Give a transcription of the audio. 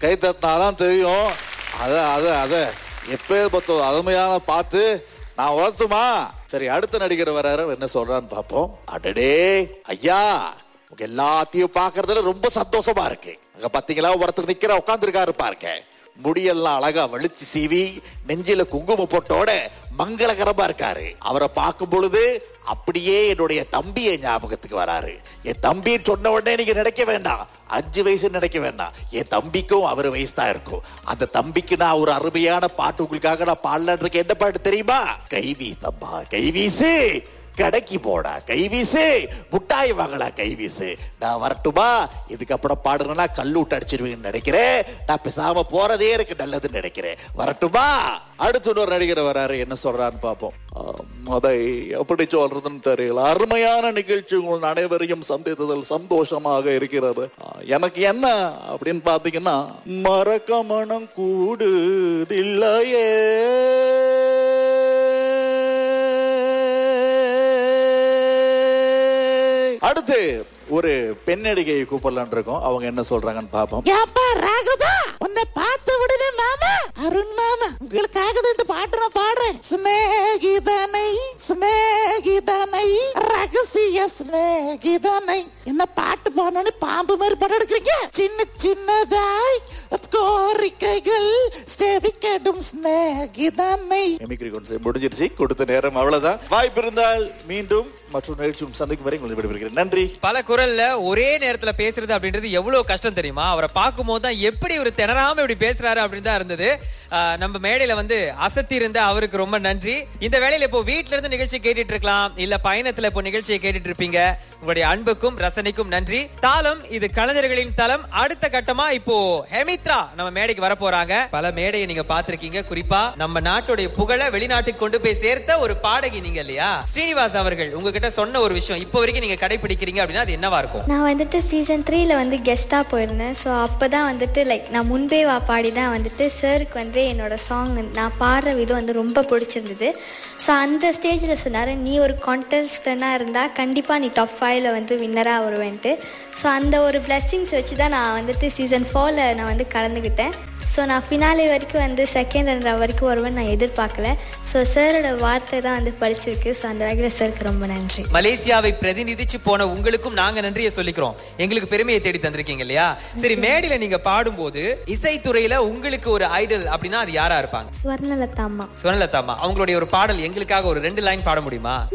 கை தட்டினாதான் தெரியும் அத அத அத எப்பேற்பட்ட அருமையான பார்த்து நான் வரட்டுமா சரி அடுத்த நடிகர் வராரு என்ன சொல்றான்னு பாப்போம் அடடே ஐயா உங்க எல்லாத்தையும் பாக்குறதுல ரொம்ப சந்தோஷமா இருக்கு அங்க பாத்தீங்களா ஒருத்தர் நிக்கிற உட்காந்துருக்காரு பாருங்க முடியெல்லாம் அழகா வலிச்சு சீவி நெஞ்சில குங்கும போட்டோட மங்களகரமா இருக்காரு அவரை பார்க்கும் பொழுது அப்படியே என்னுடைய தம்பியை ஞாபகத்துக்கு வராரு என் தம்பி சொன்ன உடனே நீங்க நினைக்க வேண்டாம் அஞ்சு வயசு நினைக்க வேண்டாம் என் தம்பிக்கும் அவர் வயசு தான் இருக்கும் அந்த தம்பிக்கு நான் ஒரு அருமையான பாட்டு உங்களுக்காக நான் பாடலான் இருக்கேன் என்ன பாட்டு தெரியுமா கைவி தம்பா கைவீசு கடைக்கு போடா கைவீசு முட்டாய் வாங்கடா கைவீசு நான் வரட்டுமா இதுக்கப்புறம் பாடுறேன்னா கல்லூட்டு அடிச்சிருவீங்கன்னு நினைக்கிறேன் நான் பேசாம போறதே எனக்கு நல்லதுன்னு நினைக்கிறேன் வரட்டுமா அடுத்து இன்னொரு நடிகர் வராரு என்ன சொல்றான்னு பார்ப்போம் ஆம், அதை எப்படி சொல்றதுன்னு தெரியல அருமையான நிகழ்ச்சி உங்கள் அனைவரையும் சந்தித்ததில் சந்தோஷமாக இருக்கிறது ஆ, எனக்கு என்ன அப்படின்னு பாத்தீங்கன்னா மறக்க மனம் கூடுதில்லையே அடுத்து ஒரு பெண் நடிகையை கூப்பிடலான் இருக்கோம் அவங்க என்ன சொல்றாங்கன்னு பாப்போம் ஏப்பா ராகவா உன்னை பார்த்த உடனே மாமா அருண் மாமா உங்களுக்காக தான் இந்த பாட்டு நான் பாடுறேன் சிநேகிதனை சிநேகிதனை ரகசிய சிநேகிதனை என்ன பாட்டு பாடணும்னு பாம்பு மாதிரி படம் எடுக்கிறீங்க சின்ன சின்னதாய் கோரிக்கைகள் செவிக்கடும் சிநேகிதனை மிமிக்ரி கொண்டு முடிஞ்சிருச்சு கொடுத்த நேரம் அவ்வளவுதான் வாய்ப்பு இருந்தால் மீண்டும் மற்றும் நிகழ்ச்சியும் சந்திக்கும் வரை உங்களை விடைபெறுகிறேன் நன்றி பல குரல்ல ஒரே நேரத்துல பேசுறது அப்படின்றது எவ்வளவு கஷ்டம் தெரியுமா அவரை பார்க்கும் போது தான் எப்படி ஒரு திணறாம இப்படி பேசுறாரு அப்படின்னு தான் இருந்தது ஆஹ் நம்ம மேடையில வந்து அசத்தி இருந்த அவருக்கு ரொம்ப நன்றி இந்த வேளையில இப்போ வீட்ல இருந்து நிகழ்ச்சி கேட்டுட்டு இருக்கலாம் இல்ல பயணத்துல இப்போ நிகழ்ச்சியை கேட்டுட்டு இருப்பீங்க உங்களுடைய அன்புக்கும் ரசனைக்கும் நன்றி தாளம் இது கலைஞர்களின் தளம் அடுத்த கட்டமா இப்போ ஹெமித்ரா நம்ம மேடைக்கு வர போறாங்க பல மேடையை நீங்க பாத்திருக்கீங்க குறிப்பா நம்ம நாட்டுடைய புகழை வெளிநாட்டுக்கு கொண்டு போய் சேர்த்த ஒரு பாடகி நீங்க இல்லையா ஸ்ரீனிவாஸ் அவர்கள் உங்ககிட்ட சொன்ன ஒரு விஷயம் இப்போ வரைக்கும் நீங்க கடைபிடிக்கிறீங்க அப்படின்னா அது என்னவா இருக்கும் நான் வந்துட்டு சீசன் த்ரீல வந்து கெஸ்ட்டாக போயிருந்தேன் ஸோ அப்போ தான் வந்துட்டு லைக் நான் முன்பே வா பாடி தான் வந்துட்டு சருக்கு வந்து என்னோட சாங் நான் பாடுற விதம் வந்து ரொம்ப பிடிச்சிருந்தது ஸோ அந்த ஸ்டேஜில் சொன்னார் நீ ஒரு கான்டெஸ்டனாக இருந்தால் கண்டிப்பாக நீ டாப் ஃபைவ்ல வந்து வின்னராக வருவேன்ட்டு ஸோ அந்த ஒரு பிளெஸ்ஸிங்ஸ் வச்சு தான் நான் வந்துட்டு சீசன் ஃபோரில் நான் வந்து கலந்துக்கிட்டேன் ஸோ நான் ஃபினாலே வரைக்கும் வந்து செகண்ட் ரன் வரைக்கும் வருவேன் நான் எதிர்பார்க்கல ஸோ சாரோட வார்த்தை தான் வந்து படிச்சிருக்கு ஸோ அந்த வகையில் சருக்கு ரொம்ப நன்றி மலேசியாவை பிரதிநிதிச்சு போன உங்களுக்கும் நாங்க நன்றியை சொல்லிக்கிறோம் எங்களுக்கு பெருமையை தேடி தந்திருக்கீங்க இல்லையா சரி மேடையில நீங்க பாடும்போது இசைத்துறையில உங்களுக்கு ஒரு ஐடல் அப்படின்னா அது யாரா இருப்பாங்க ஸ்வர்ணலதா அம்மா சுவனலதாமா அவங்களுடைய ஒரு பாடல் எங்களுக்காக ஒரு ரெண்டு லைன் பாட முடியுமா